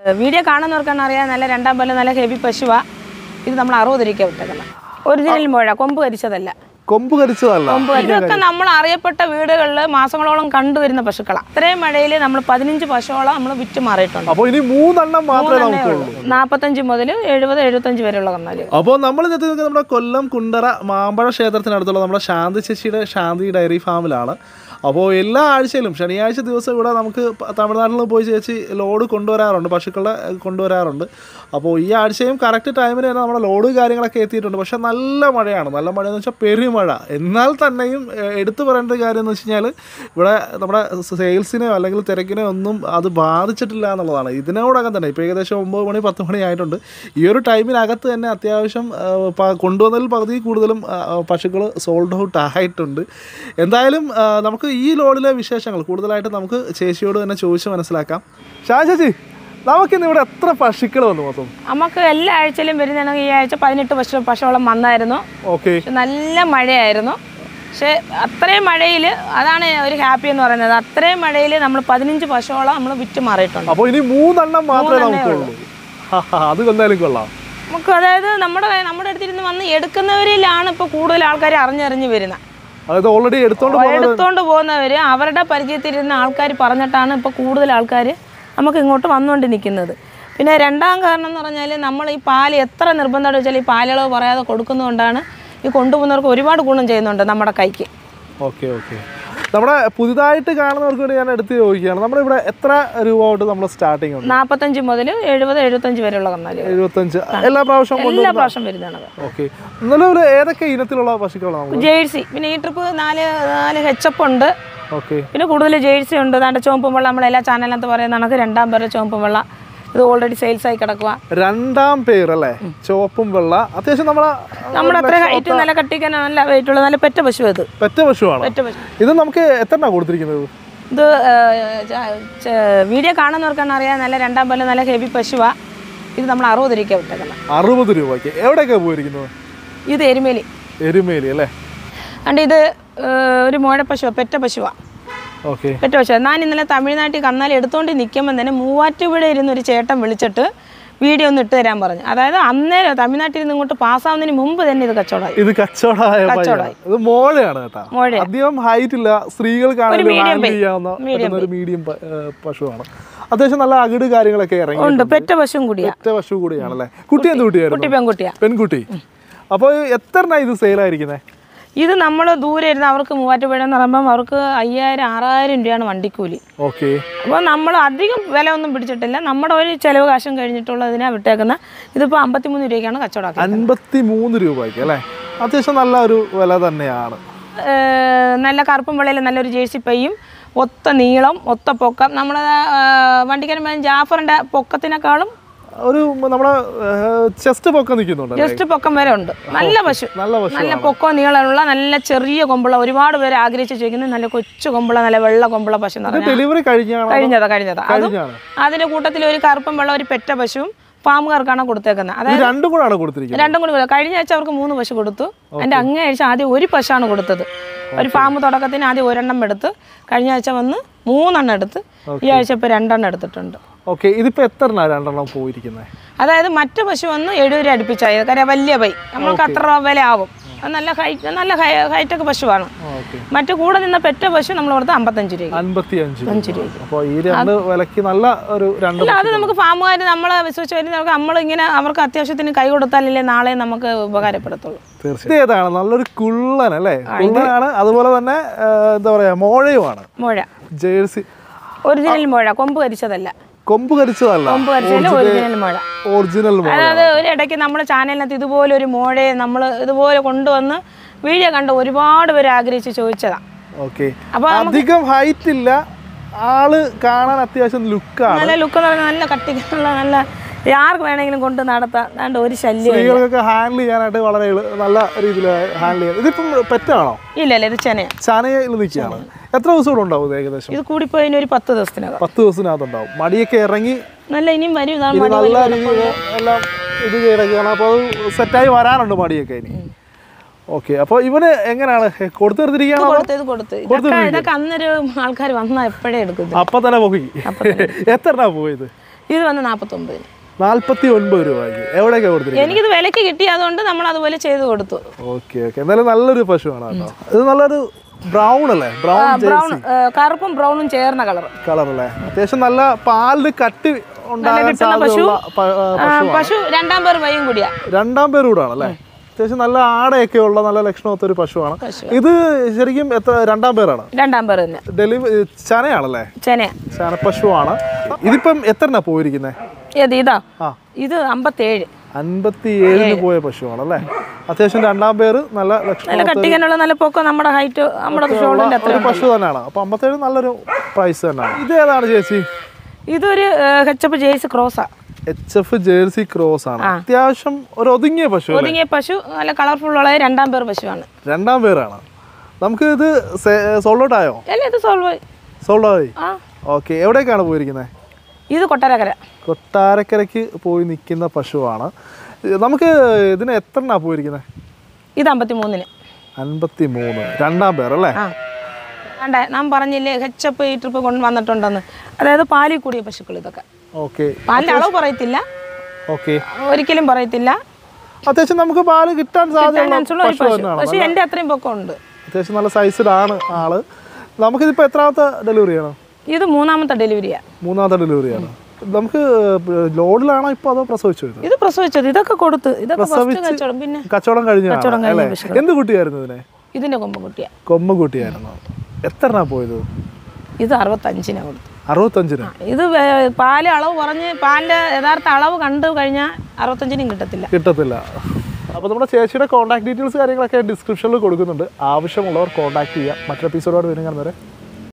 Video കാണുന്നവർക്കാണ് അറിയാം നല്ല രണ്ടാം പല്ല് നല്ല ഹെവി പശുവാ ഇത് നമ്മൾ അറുപത് രൂപയ്ക്ക് വിട്ടേക്കുന്നത് ഒറിജിനൽ മുഴ കൊമ്പ് കരിച്ചതല്ല കൊമ്പ് കരിച്ചതല്ല കൊമ്പ് കരിച്ചത് ഇതൊക്കെ നമ്മൾ അറിയപ്പെട്ട വീടുകളിൽ മാസങ്ങളോളം കണ്ടുവരുന്ന പശുക്കളാണ് അത്രയും മഴയിൽ നമ്മൾ പതിനഞ്ച് പശുവോളം നമ്മൾ വിറ്റ് മാറിയിട്ടുണ്ട് അപ്പോൾ ഇനി മൂന്നെണ്ണം മാത്രമേ നമുക്കുള്ളൂ നാൽപ്പത്തഞ്ച് മുതൽ എഴുപത് എഴുപത്തഞ്ച് വരെയുള്ള കന്നാല് അപ്പോൾ നമ്മൾ ഇന്നത്തെ നിൽക്കുന്നത് നമ്മുടെ കൊല്ലം കുണ്ടറ മാമ്പഴ ക്ഷേത്രത്തിനടുത്തുള്ള നമ്മുടെ ശാന്തി ചേച്ചിയുടെ ശാന്തി ഡയറി ഫാമിലാണ് അപ്പോൾ എല്ലാ ആഴ്ചയിലും ശനിയാഴ്ച ദിവസം ഇവിടെ നമുക്ക് പ- തമിഴ്നാട്ടിൽ നിന്ന് പോയി ചേച്ചി ലോഡ് കൊണ്ടുവരാറുണ്ട് പശുക്കളെ ഏഹ്, കൊണ്ടുവരാറുണ്ട് അപ്പോൾ ഈ ആഴ്ചയും കറക്റ്റ് ടൈമിന് തന്നെ നമ്മുടെ ലോഡ് കാര്യങ്ങളൊക്കെ എത്തിയിട്ടുണ്ട് പക്ഷേ നല്ല മഴയാണ് നല്ല മഴയെന്ന് വെച്ചാൽ പെരുമഴ എന്നാൽ തന്നെയും ഏഹ്, എടുത്തു പറയേണ്ട കാര്യം എന്ന് വെച്ച് കഴിഞ്ഞാൽ ഇവിടെ നമ്മുടെ സെയിൽസിനെയോ അല്ലെങ്കിൽ തിരക്കിനെയോ ഒന്നും അത് ബാധിച്ചിട്ടില്ല എന്നുള്ളതാണ് ഇതിനോടകം തന്നെ ഇപ്പോൾ ഏകദേശം ഒമ്പത് മണി പത്ത് മണി ആയിട്ടുണ്ട് ഈ ഒരു ടൈമിനകത്ത് തന്നെ അത്യാവശ്യം ആ, പ- കൊണ്ടുവന്നതിൽ പകുതി കൂടുതലും പശുക്കൾ സോൾഡ് ഔട്ട് ആയിട്ടുണ്ട് എന്തായാലും ആ, നമുക്ക് ഈ ലോഡിലെ വിശേഷങ്ങൾ കൂടുതലായിട്ട് നമുക്ക് ചേച്ചിയോട് തന്നെ ചോദിച്ച് മനസ്സിലാക്കാം ഷാ ചേച്ചി നമുക്കിന്ന് ഇവിടെ എത്ര പശുക്കൾ വന്നു മൊത്തം നമുക്ക് എല്ലാ ആഴ്ചയിലും വരുന്നതാണെങ്കിൽ ഈ ആഴ്ച പതിനെട്ട് പശു പശുവോളം വന്നായിരുന്നു ഓക്കെ പക്ഷെ നല്ല മഴയായിരുന്നു പക്ഷേ അത്രയും മഴയിൽ അതാണ് ഒരു ഹാപ്പി എന്ന് പറയുന്നത് അത്രയും മഴയിൽ നമ്മൾ പതിനഞ്ച് പശുവോളം നമ്മൾ വിറ്റ് മാറിയിട്ടുണ്ട് അപ്പോൾ ഇനി മൂന്നെണ്ണം മാത്രമേ നമുക്കുള്ളൂ ഹാ, ഹാ, അത് എന്തായാലും കൊള്ളാം നമുക്ക് അതായത് നമ്മുടെ കൈ- നമ്മുടെ അടുത്തിരുന്ന് വന്ന് എടുക്കുന്നവരിലാണ് ഇപ്പോൾ കൂടുതൽ ആൾക്കാർ അറിഞ്ഞറിഞ്ഞ് വരുന്നത് അതായത് ഓൾറെഡി എടുത്തോണ്ട് പോകുന്നത് എടുത്തോണ്ട് പോകുന്നവർ അവരുടെ പരിചയത്തിലിരുന്ന ആൾക്കാർ പറഞ്ഞിട്ടാണ് ഇപ്പോൾ കൂടുതൽ ആൾക്കാർ നമുക്ക് ഇങ്ങോട്ട് വന്നുകൊണ്ട് നിൽക്കുന്നത് പിന്നെ രണ്ടാം കാരണം എന്ന് പറഞ്ഞാൽ നമ്മൾ ഈ പാല് എത്ര നിർബന്ധമായിട്ട് വെച്ചാൽ ഈ പാലുകൾ പറയാതെ കൊടുക്കുന്നതുകൊണ്ടാണ് ഈ കൊണ്ടുപോകുന്നവർക്ക് ഒരുപാട് ഗുണം ചെയ്യുന്നുണ്ട് നമ്മുടെ കൈക്ക് ഓക്കെ ഓക്കെ നമ്മുടെ പുതുതായിട്ട് കാണുന്നവർക്ക് വേണ്ടി ഞാൻ എടുത്ത് ചോദിക്കുകയാണ് നമ്മുടെ ഇവിടെ എത്ര രൂപ തൊട്ട് നമ്മൾ സ്റ്റാർട്ടിങ് ഉണ്ട് നാൽപ്പത്തഞ്ച് മുതൽ എഴുപത് എഴുപത്തഞ്ച് വരെയുള്ള കന്നാല് എഴുപത്തഞ്ച് എല്ലാ പ്രാവശ്യവും കൊണ്ട് എല്ലാ പ്രാവശ്യം വരുന്നതാണ് ഓക്കെ നിലവിൽ ഏതൊക്കെ ഇനത്തിലുള്ള പശുക്കളാണ് നമുക്ക് ജേഴ്സി പിന്നെ ഈ ട്രിപ്പ് നാല് നാല് ഹെച്ചപ്പ് ഉണ്ട് ഓക്കെ പിന്നെ കൂടുതൽ ജേഴ്സി ഉണ്ട് ദാണ്ട് ചുവപ്പും വെള്ളം നമ്മൾ എല്ലാ ചാനലിനകത്ത് പറയുന്ന കണക്ക് രണ്ടാം പേരുടെ ചുവപ്പും വെള്ളം ഇത് ഓൾറെഡി സെയിൽസ് ആയി കിടക്കുക രണ്ടാം പേര് അല്ലേ ചുവപ്പും വെള്ള അത്യാവശ്യം നമ്മളെ നമ്മുടെ അത്ര ഹൈറ്റ് നല്ല കട്ടിക്കാൻ നല്ല വെയിറ്റ് ഉള്ള നല്ല പെറ്റ പശു ഇത് പെറ്റ പശുവാണ് പെറ്റ പശു ഇത് നമുക്ക് എത്ര കൊടുത്തിരിക്കുന്നത് ഇത് വീഡിയോ കാണുന്നവർക്കാണ് അറിയാം നല്ല രണ്ടാം പല്ല് നല്ല ഹെവി പശുവാ ഇത് നമ്മൾ അറുപത് രൂപയ്ക്ക് വിട്ടേക്കുന്നത് അറുപത് രൂപയ്ക്ക് എവിടെയൊക്കെയാണ് പോയിരിക്കുന്നത് ഇത് എരുമേലി എരുമേലി അല്ലേ അണ്ട് ഇത് ഏഹ്, ഒരു മോഴ പശുവാ പെറ്റ പശുവാ ഓക്കെ പെറ്റ പശു ഞാൻ ഇന്നലെ തമിഴ്നാട്ടിൽ കന്നാലി എടുത്തുകൊണ്ട് നിൽക്കുമ്പോൾ തന്നെ മൂവാറ്റുപുഴ ഇരുന്ന് ഒരു ചേട്ടൻ വിളിച്ചിട്ട് വീഡിയോ ഒന്ന് ഇട്ട് തരാൻ പറഞ്ഞു അതായത് അന്നേരം തമിഴ്നാട്ടിൽ നിന്ന് ഇങ്ങോട്ട് പാസ്സാവുന്നതിന് മുമ്പ് തന്നെ ഇത് കച്ചവടമായി ഇത് കച്ചവടമായ പയ്യാണ്. ഇത് മോഴയാണ് കേട്ടോ മോഴയാ. അധികം ഹൈറ്റ് ഇല്ല സ്ത്രീകൾക്കാണെങ്കിലും medium ഹാൻഡിൽ weight. ചെയ്യാവുന്ന Medium പറ്റുന്ന ഒരു മീഡിയം പശുവാണ് അത്യാവശ്യം നല്ല അകിട് കാര്യങ്ങളൊക്കെ ഇറങ്ങി ഉണ്ട് പെറ്റ പശുവും കൂടിയാ ഒറ്റ പശു കൂടിയാണല്ലേ കുട്ടി എന്ത് കുട്ടിയായിരുന്നു കുട്ടി പെൺകുട്ടിയാ പെൺകുട്ടി അപ്പോൾ എത്ര ഇത് സെയിലായിരിക്കുന്നത് ഇത് നമ്മൾ ദൂരെ ഇരുന്ന് അവർക്ക് മൂവാറ്റുപുഴ എന്ന് പറയുമ്പം അവർക്ക് അയ്യായിരം ആറായിരം രൂപയാണ് വണ്ടിക്കൂലി ഓക്കെ അപ്പോൾ നമ്മൾ അധികം വില ഒന്നും പിടിച്ചിട്ടില്ല നമ്മുടെ ഒരു ചിലവ് കാശും കഴിഞ്ഞിട്ടുള്ളതിനാണ് വിട്ടേക്കുന്ന ഇതിപ്പോൾ അമ്പത്തിമൂന്ന് രൂപയ്ക്കാണ് കച്ചവടമാക്കിയത് അൻപത്തി മൂന്ന് രൂപയ്ക്ക് അല്ലേ അത്യാവശ്യം നല്ല ഒരു വില തന്നെയാണ് ഏഹ് നല്ല കറുപ്പും വെള്ളയിൽ നല്ലൊരു ജേഴ്സി പൈയും ഒത്ത നീളം ഒത്ത പൊക്കം നമ്മുടെ വണ്ടിക്കാരൻ ജാഫറിൻ്റെ പൊക്കത്തിനേക്കാളും ഒരു നമ്മുടെ ചെസ്റ്റ് പൊക്കം നിൽക്കുന്നുണ്ട് ജസ്റ്റ് പൊക്കം വരെ ഉണ്ട് നല്ല പശു നല്ല പശു നല്ല പൊക്കോ നീളമുള്ള നല്ല ചെറിയ കൊമ്പുള്ള ഒരുപാട് പേര് ആഗ്രഹിച്ച് ചോദിക്കുന്നത് നല്ല കൊച്ചു കൊമ്പുള്ള നല്ല വെള്ള കൊമ്പുള്ള പശു എന്ന് പറഞ്ഞാൽ ഡെലിവറി കഴിഞ്ഞാണ് കഴിഞ്ഞതാ കഴിഞ്ഞതാ അതും കഴിഞ്ഞാണ് അതിന്റെ കൂട്ടത്തിൽ ഒരു കറുപ്പും വെള്ള ഒരു പെറ്റ പശുവും ഫാമുകാർക്കാണ് കൊടുത്തേക്കുന്നത് ഇത് അതായത് രണ്ടും കൂടാണ് കൊടുത്തിരിക്കുന്നത് രണ്ടും കൂടി കൊടുത്തു. കഴിഞ്ഞ ആഴ്ച അവർക്ക് മൂന്ന് പശു കൊടുത്തു അതിന്റെ അങ്ങേ ആഴ്ച ആദ്യം ഒരു പശുവാണ് കൊടുത്തത് ഒരു ഫാം തുടക്കത്തിന് ആദ്യം ഒരെണ്ണം എടുത്ത് കഴിഞ്ഞ ആഴ്ച വന്ന് മൂന്നെണ്ണം എടുത്ത് ഈ ആഴ്ച ഇപ്പോൾ രണ്ടെണ്ണം എടുത്തിട്ടുണ്ട് ഓക്കെ ഇതിപ്പോ എത്ര രണ്ടെണ്ണം പോയിരിക്കുന്നത് അതായത് മറ്റു പശു വന്ന് എഴുപത് രൂപ അടുപ്പിച്ചായത് കാര്യം വലിയ പൈ നമ്മൾക്ക് അത്ര രൂപ വില ആവും അത് നല്ല ഹൈറ്റ് നല്ല ഹൈറ്റൊക്കെ പശുവാണ് ഓക്കെ മറ്റു കൂടെ നിന്ന പെറ്റ പശു നമ്മൾ കൊടുത്ത് അമ്പത്തഞ്ച് രൂപ അൻപത്തി അഞ്ച് അപ്പോൾ ഈ രണ്ട് വിലക്ക് നല്ല ഒരു രണ്ട് അല്ല അത് നമുക്ക് ഫാമുകാർ നമ്മളെ വിശ്വസിച്ച് വരുന്ന നമുക്ക് നമ്മളിങ്ങനെ അവർക്ക് അത്യാവശ്യത്തിന് കൈ കൊടുത്താലല്ലേ നാളെ നമുക്ക് ഉപകാരപ്പെടത്തുള്ളൂ തീർച്ചയായും ഇത് ഏതാണ് നല്ലൊരു കുള്ളൻ അല്ലേ കുള്ളനാണ് അതുപോലെ തന്നെ ആ, എന്താ പറയാ മോഴയുമാണ് മുഴ ജേഴ്സി ഒറിജിനൽ മുഴ കൊമ്പ് കരിച്ചതല്ല കൊമ്പ് കരിച്ചതല്ല കൊമ്പ് കരിച്ചതല്ല ഒറിജിനൽ മുഴ ഒറിജിനൽ മോഴ അതായത് ഒരു ഇടയ്ക്ക് നമ്മുടെ ചാനലിനകത്ത് ഇതുപോലെ ഒരു മോഴയെ നമ്മൾ ഇതുപോലെ കൊണ്ടുവന്ന് വീഡിയോ കണ്ട് ഒരുപാട് പേര് ആഗ്രഹിച്ച് ചോദിച്ചതാ ഓക്കെ അപ്പൊ അധികം ഹൈറ്റ് ഇല്ല ആള് കാണാൻ അത്യാവശ്യം ലുക്കാണ് നല്ല ലുക്ക് എന്ന് പറഞ്ഞാൽ നല്ല കട്ടിക്കുള്ള നല്ല ആർക്ക് വേണമെങ്കിലും കൊണ്ട് നടത്താം അതാണ്ട് ഒരു ശല്യം സ്ത്രീകൾക്കൊക്കെ ഹാൻഡിൽ ചെയ്യാനായിട്ട് വളരെ എളു- നല്ല രീതിയിൽ ഹാൻഡിൽ ചെയ്യാം ഇതിപ്പം പെറ്റാണോ ഇല്ല ഇല്ല ഇത് ചെനയാ ചനയിൽ നിൽക്കുകയാണ് എത്ര ദിവസം കൂടെ ഉണ്ടാവും ഇത് ഏകദേശം ഇത് കൂടിപ്പോയി ഇനി ഒരു പത്ത് ദിവസത്തിനകം പത്ത് ദിവസത്തിനകത്തുണ്ടാവും മടിയൊക്കെ ഇറങ്ങി നല്ല ഇനിയും വരും ഇതാണ് ഇത് മടി നല്ല രീതിയിൽ എല്ലാം ഇത് കിടക്കുകയാണ് അപ്പോൾ അത് സെറ്റായി വരാനുണ്ട് മടിയൊക്കെ ഇനി ഓക്കെ അപ്പോൾ ഇവന് എങ്ങനെയാണ് കൊടുത്തു നിർത്തിരിക്കുകയാണോ കൊടുത്ത് ഇത് കൊടുത്ത് ഇതൊക്കെ ഇതൊക്കെ അന്നൊരു ആൾക്കാർ വന്നാൽ എപ്പോഴേ എടുക്കും ഇത്. അപ്പം തന്നെ പോയി എത്ര എണ്ണ പോയത് ഇത് വന്ന് നാൽപ്പത്തൊമ്പതിന് നാൽപ്പത്തി ഒൻപത് രൂപയ്ക്ക് എവിടെയൊക്കെ കൊടുത്തിരിക്കുന്നത് എനിക്കിത് വിലയ്ക്ക് കിട്ടിയതുകൊണ്ട് നമ്മൾ അതുപോലെ ചെയ്ത് കൊടുത്തു ഓക്കെ ഓക്കെ എന്തായാലും നല്ലൊരു പശുവാണ് കേട്ടോ ഇത് നല്ലൊരു ബ്രൗൺ അല്ലേ ബ്രൗൺ ബ്രൗൺ കറുപ്പും ബ്രൗണും ചേർന്ന കളർ കളർ അല്ലേ അത്യാവശ്യം നല്ല പാലിന് കട്ടി ഉണ്ടാകാൻ കിട്ടുന്ന സാധ്യതയുള്ള പ- ആ, പശു രണ്ടാം പേർ വയും കൂടിയാ രണ്ടാം പേര് കൂടാണ് അല്ലേ അത്യാവശ്യം നല്ല ആടയൊക്കെ ഉള്ള നല്ല ലക്ഷണമൊത്ത ഒരു പശുവാണ് ഇത് ശരിക്കും എത്ര രണ്ടാം പേരാണ് രണ്ടാം പേർ തന്നെ ഡെലിവറി ചനയാണല്ലേ ചെന ചന പശുവാണ് ഇതിപ്പം എത്രനാ പോയിരിക്കുന്നത് ഏത് ഇതാ ആ ഇത് അമ്പത്തേഴ് അൻപത്തി ഏഴിന് പോയ പശുവാണ് അല്ലേ അത്യാവശ്യം രണ്ടാം പേര് നല്ല നല്ല ലക്ഷണം കട്ടിക്കാനുള്ള നല്ല പൊക്കം നമ്മുടെ ഹൈറ്റ് നമ്മുടെ ഷോൾഡറിന്റെ അത്ര ഒരു പശു തന്നെയാണ് അപ്പൊ അമ്പത്തേഴ് നല്ലൊരു പ്രൈസ് തന്നെയാണ് ഇത് ഏതാണ് ചേച്ചി ഇതൊരു ഹെച്ചപ്പ് ജേഴ്സി ക്രോസാ എച്ച് എഫ് ജേഴ്സി ക്രോസ് ആണ് അത്യാവശ്യം ഒരു ഒതുങ്ങിയ പശു അല്ലേ ഒതുങ്ങിയ പശു നല്ല കളർഫുൾ ഉള്ള രണ്ടാം പേർ പശുവാണ് രണ്ടാം പേരാണ് നമുക്ക് ഇത് സോൾഡ് ഔട്ട് ആയോ അല്ല ഇത് സോൾവ് സോൾഡ് ആയി ആ ഓക്കെ എവിടേക്കാണ് പോയിരിക്കുന്നത് ഇത് കൊട്ടാരക്കര കൊട്ടാരക്കരയ്ക്ക് പോയി നിൽക്കുന്ന പശുവാണ് ഇത് നമുക്ക് ഇതിന് എത്ര എണ്ണ പോയിരിക്കുന്നത് ഇത് അമ്പത്തി മൂന്നിന് അൻപത്തി മൂന്ന് രണ്ടാം പേർ അല്ലേ ആ വേണ്ട നാം പറഞ്ഞില്ലേ ഹെച്ചപ്പ് ഈ ട്രിപ്പ് കൊണ്ട് വന്നിട്ടുണ്ടെന്ന് അതായത് പാലിൽ കൂടിയ പശുക്കൾ ഇതൊക്കെ ഓക്കെ പാലിൻ്റെ അളവ് പറയത്തില്ല ഓക്കെ ഒരിക്കലും പറയത്തില്ല അത്യാവശ്യം നമുക്ക് പാല് കിട്ടാൻ സാധ്യതയുള്ള അതിനനുസരിച്ചുള്ള ഒരു പശു പശു തന്നെയാണ് പക്ഷേ എൻ്റെ അത്രയും പൊക്കം ഉണ്ട് അത്യാവശ്യം നല്ല സൈസിലാണ് ആള് നമുക്കിതിപ്പോൾ എത്രാമത്തെ ഡെലിവറിയാണ് ഇത് മൂന്നാമത്തെ ഡെലിവറിയാ മൂന്നാമത്തെ ഡെലിവറിയാണ് നമുക്ക് ലോഡിലാണോ ഇപ്പോൾ അതോ പ്രസവിച്ചു വരുന്നത് ഇത് പ്രസവിച്ചത് ഇതൊക്കെ കൊടുത്ത് ഇതൊക്കെ ഫസ്റ്റ് പ്രസവിച്ച് കച്ചവടം പിന്നെ കച്ചവടം കഴിഞ്ഞാണ് കച്ചവടം കഴിഞ്ഞ അല്ലേ പശുക്കൾ. എന്ത് കുട്ടിയായിരുന്നു ഇതിനെ ഇതിൻ്റെ കൊമ്പ് കുട്ടിയാ കൊമ്പ് കുട്ടിയായിരുന്നു എത്ര എണ്ണ പോയത് ഇത് അറുപത്തഞ്ചിനാ കൊടുത്തു അറുപത്തഞ്ചിന് ഇത് വേ- പാല് അളവ് പറഞ്ഞ് പാലിൻ്റെ യഥാർത്ഥ അളവ് കണ്ടു കഴിഞ്ഞാൽ അറുപത്തഞ്ചിനും കിട്ടത്തില്ല കിട്ടത്തില്ല അപ്പോൾ നമ്മുടെ ചേച്ചിയുടെ കോൺടാക്ട് ഡീറ്റെയിൽസ് കാര്യങ്ങളൊക്കെ ഡിസ്ക്രിപ്ഷനിൽ കൊടുക്കുന്നുണ്ട് ആവശ്യമുള്ളവർ കോൺടാക്ട് ചെയ്യുക മറ്റൊരു എപ്പിസോഡോട് വരുന്ന വരെ